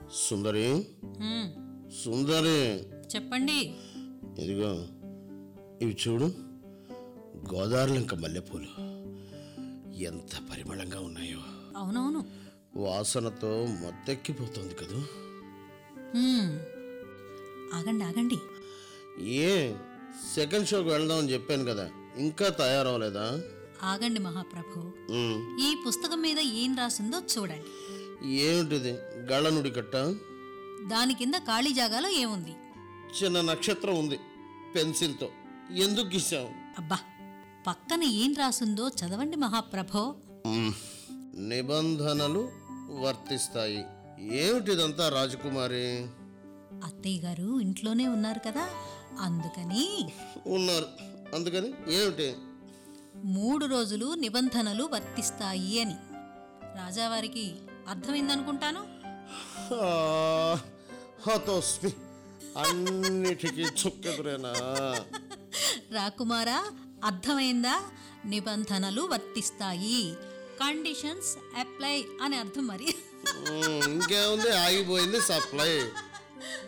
సుందరి మ్మ్. సుందరి చెప్పండి ఇదిగో ఇవి చూడు గోదావరిలంక మల్లెపూలు ఎంత పరిమళంగా ఉన్నాయో అవునవును వాసనతో మత్తెక్కిపోతుంది కదూ మ్మ్. ఆగండి ఆగండి ఏ సెకండ్ షోకి వెళ్దామని చెప్పాను కదా ఇంకా తయారవలేదా ఆగండి మహాప్రభు ఉమ్, ఈ పుస్తకం మీద ఏం రాసిందో చూడండి ఏమిటిది గళ్ళనుడి కట్ట దాని కింద ఖాళీ జాగాలో ఏముంది చిన్న నక్షత్రం ఉంది పెన్సిల్తో ఎందుకు గీసావు అబ్బా పక్కన ఏం రాసిందో చదవండి మహాప్రభో మ్మ్. నిబంధనలు వర్తిస్తాయి ఏమిటిదంతా రాజకుమారి అత్తయ్య గారు ఇంట్లోనే ఉన్నారు కదా అందుకని ఉన్నారు అందుకని ఏమిటి మూడు రోజులు నిబంధనలు వర్తిస్తాయి అని రాజావారికి అర్థమైందనుకుంటాను ఆ, హతోస్మి అన్నిటికీ చుక్కెదురేనా రాకుమారా అర్థమైందా నిబంధనలు వర్తిస్తాయి కండిషన్స్ అప్లై అని అర్థం మరి మ్మ్, ఇంకేముంది ఆగిపోయింది సప్లై